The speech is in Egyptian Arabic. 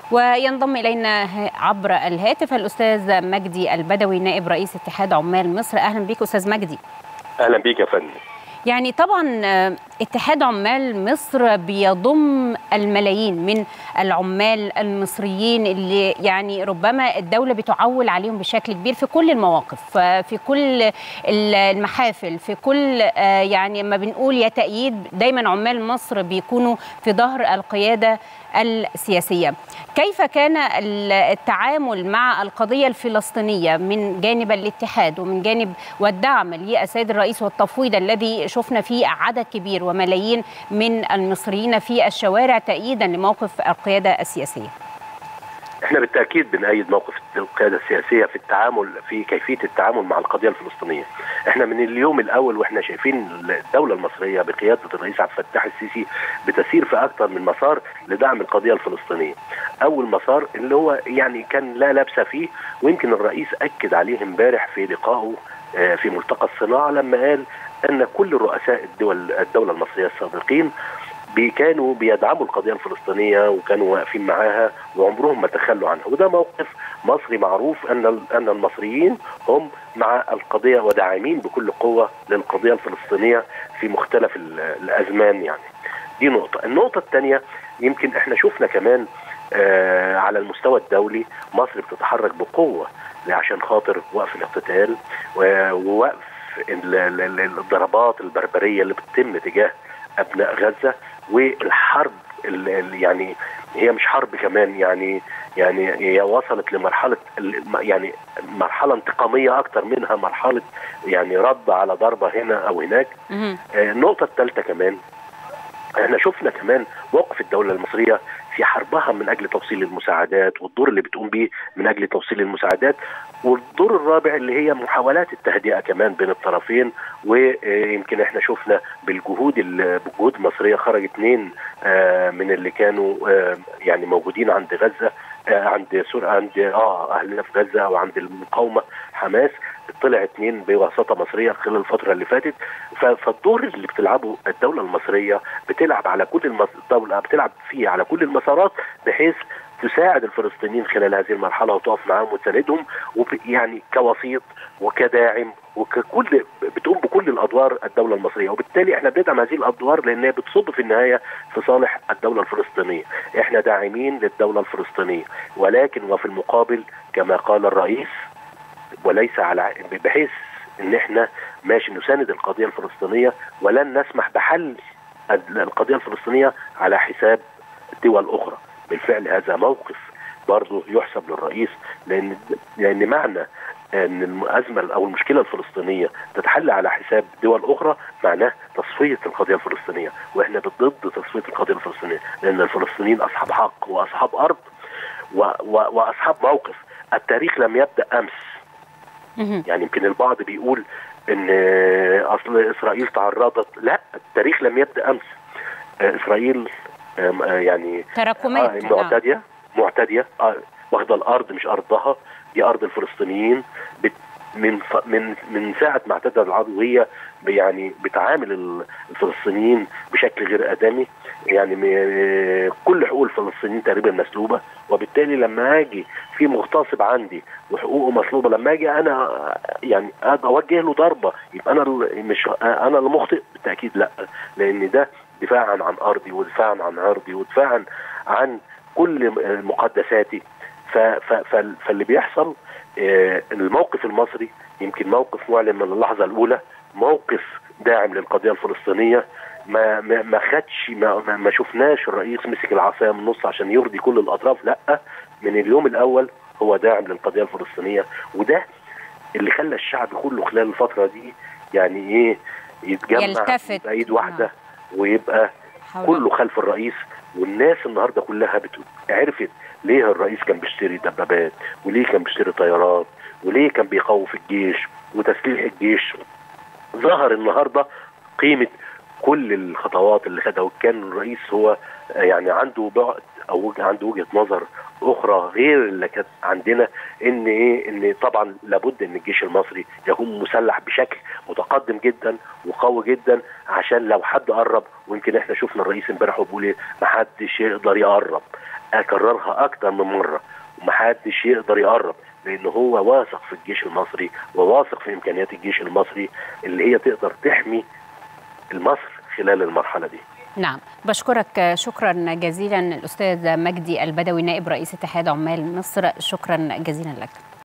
وينضم الينا عبر الهاتف الاستاذ مجدي البدوي نائب رئيس اتحاد عمال مصر اهلا بك استاذ مجدي اهلا بيك يا فندم يعني طبعا اتحاد عمال مصر بيضم الملايين من العمال المصريين اللي يعني ربما الدوله بتعول عليهم بشكل كبير في كل المواقف في كل المحافل في كل يعني ما بنقول يا تأييد دايما عمال مصر بيكونوا في ظهر القياده السياسيه كيف كان التعامل مع القضيه الفلسطينيه من جانب الاتحاد ومن جانب والدعم للسيد الرئيس والتفويض الذي شفنا فيه عدد كبير وملايين من المصريين في الشوارع تأييدا لموقف القيادة السياسية احنا بالتاكيد بنأيد موقف القياده السياسيه في التعامل في كيفيه التعامل مع القضيه الفلسطينيه. احنا من اليوم الاول واحنا شايفين الدوله المصريه بقياده الرئيس عبد الفتاح السيسي بتسير في اكثر من مسار لدعم القضيه الفلسطينيه. اول مسار اللي هو يعني كان لا لبس فيه ويمكن الرئيس اكد عليه امبارح في لقائه في ملتقى الصناعه لما قال ان كل رؤساء الدول الدوله المصريه السابقين كانوا بيدعموا القضيه الفلسطينيه وكانوا واقفين معاها وعمرهم ما تخلوا عنها وده موقف مصري معروف ان ان المصريين هم مع القضيه وداعمين بكل قوه للقضيه الفلسطينيه في مختلف الازمان يعني دي نقطه النقطه الثانيه يمكن احنا شفنا كمان آه على المستوى الدولي مصر بتتحرك بقوه عشان خاطر وقف الاقتتال ووقف الضربات البربريه اللي بتتم تجاه ابناء غزه والحرب اللي يعني هي مش حرب كمان يعني يعني هي وصلت لمرحله يعني مرحله انتقاميه اكتر منها مرحله يعني رد على ضربه هنا او هناك النقطه الثالثه كمان احنا شفنا كمان موقف الدوله المصريه في حربها من اجل توصيل المساعدات والدور اللي بتقوم به من اجل توصيل المساعدات والدور الرابع اللي هي محاولات التهدئه كمان بين الطرفين ويمكن احنا شفنا بالجهود بالجهود المصريه خرج اثنين من اللي كانوا يعني موجودين عند غزه عند سوريا عند اه اهلنا في غزه او عند المقاومه حماس طلع اثنين بواسطه مصريه خلال الفتره اللي فاتت فالدور اللي بتلعبه الدوله المصريه بتلعب على كل المس... الدوله بتلعب فيه على كل المسارات بحيث تساعد الفلسطينيين خلال هذه المرحله وتقف معاهم وتساندهم يعني كوسيط وكداعم وككل بتقوم بكل الادوار الدوله المصريه وبالتالي احنا بندعم هذه الادوار لانها بتصب في النهايه في صالح الدوله الفلسطينيه احنا داعمين للدوله الفلسطينيه ولكن وفي المقابل كما قال الرئيس وليس على بحيث ان احنا ماشي نساند القضيه الفلسطينيه ولن نسمح بحل القضيه الفلسطينيه على حساب دول اخرى بالفعل هذا موقف برضه يحسب للرئيس لان لان معنى ان الازمه او المشكله الفلسطينيه تتحل على حساب دول اخرى معناه تصفيه القضيه الفلسطينيه واحنا ضد تصفيه القضيه الفلسطينيه لان الفلسطينيين اصحاب حق واصحاب ارض و و واصحاب موقف التاريخ لم يبدا امس يعني يمكن البعض بيقول ان اصل اسرائيل تعرضت لا التاريخ لم يبدا امس اسرائيل يعني تراكمات معتديه معتديه واخده الارض مش ارضها دي ارض الفلسطينيين من من من ساعه ما اعتدى العدو وهي يعني بتعامل الفلسطينيين بشكل غير ادمي يعني كل حقوق الفلسطينيين تقريبا مسلوبه وبالتالي لما اجي في مغتصب عندي وحقوقه مسلوبه لما اجي انا يعني اوجه له ضربه يبقى انا مش انا اللي مخطئ بالتاكيد لا لان ده دفاعا عن ارضي ودفاعا عن عرضي ودفاعا عن كل مقدساتي فاللي بيحصل الموقف المصري يمكن موقف معلن من اللحظه الاولى موقف داعم للقضيه الفلسطينيه ما ما ما خدش ما, ما, ما شفناش الرئيس مسك العصايه من النص عشان يرضي كل الاطراف لا من اليوم الاول هو داعم للقضيه الفلسطينيه وده اللي خلى الشعب كله خلال الفتره دي يعني ايه يتجمع يلتفت بايد واحده ويبقى كله خلف الرئيس والناس النهارده كلها بتقول عرفت ليه الرئيس كان بيشتري دبابات وليه كان بيشتري طيارات وليه كان بيخوف الجيش وتسليح الجيش ظهر النهارده قيمه كل الخطوات اللي خدها وكان الرئيس هو يعني عنده بعد او عنده وجهه نظر اخرى غير اللي كانت عندنا ان ايه ان طبعا لابد ان الجيش المصري يكون مسلح بشكل متقدم جدا وقوي جدا عشان لو حد قرب ويمكن احنا شفنا الرئيس امبارح وبيقول ايه ما حدش يقدر يقرب اكررها اكتر من مره ومحدش يقدر يقرب لان هو واثق في الجيش المصري وواثق في امكانيات الجيش المصري اللي هي تقدر تحمي مصر خلال المرحله دي نعم بشكرك شكرا جزيلا الاستاذ مجدي البدوي نائب رئيس اتحاد عمال مصر شكرا جزيلا لك